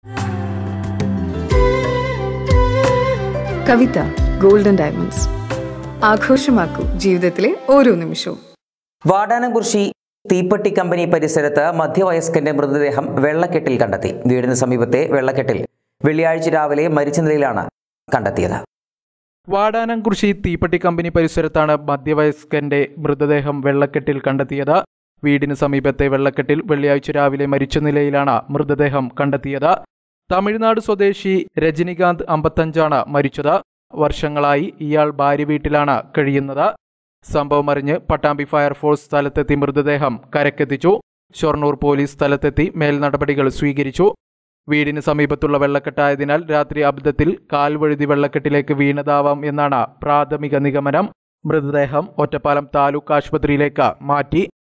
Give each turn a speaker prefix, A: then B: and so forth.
A: കവിത golden diamonds ആഘോഷമാക്കൂ ജീവിതത്തിലെ ഓരോ നിമിഷവും
B: വാടാനംകുറിശി തീപ്പെട്ടി കമ്പനി പരിസരത്ത് മധ്യവയസ്കന്റെ മൃതദേഹം വെള്ളക്കെട്ടിൽ കണ്ടെത്തി വീടിന് സമീപത്തെ വെള്ളക്കെട്ടിൽ വെള്ളിയാഴ്ച രാവിലെ മരിച്ച നിലയിലാണ് കണ്ടെത്തിയത്
C: വാടാനംകുറിശി തീപ്പെട്ടി കമ്പനി പരിസരത്താണ് മധ്യവയസ്കന്റെ മൃതദേഹം വെള്ളക്കെട്ടിൽ കണ്ടെത്തിയത് വീടിന് സമീപത്തെ വെള്ളക്കെട്ടിൽ വെള്ളിയാഴ്ച രാവിലെ മരിച്ച നിലയിലാണ് മൃതദേഹം കണ്ടെത്തിയത് തമിഴ്നാട് സ്വദേശി രജനികാന്ത് അമ്പത്തഞ്ചാണ് മരിച്ചത് വർഷങ്ങളായി ഇയാൾ ഭാര്യ വീട്ടിലാണ് കഴിയുന്നത് സംഭവം അറിഞ്ഞ് പട്ടാമ്പി ഫയർഫോഴ്സ് സ്ഥലത്തെത്തി മൃതദേഹം കരക്കെത്തിച്ചു ഷൊർണൂർ പോലീസ് സ്ഥലത്തെത്തി മേൽനടപടികൾ സ്വീകരിച്ചു വീടിന് സമീപത്തുള്ള വെള്ളക്കെട്ടായതിനാൽ രാത്രി അബദ്ധത്തിൽ കാൽ വഴുതി വെള്ളക്കെട്ടിലേക്ക് വീണതാവാം എന്നാണ് പ്രാഥമിക നിഗമനം മൃതദേഹം ഒറ്റപ്പാലം താലൂക്ക് ആശുപത്രിയിലേക്ക് മാറ്റി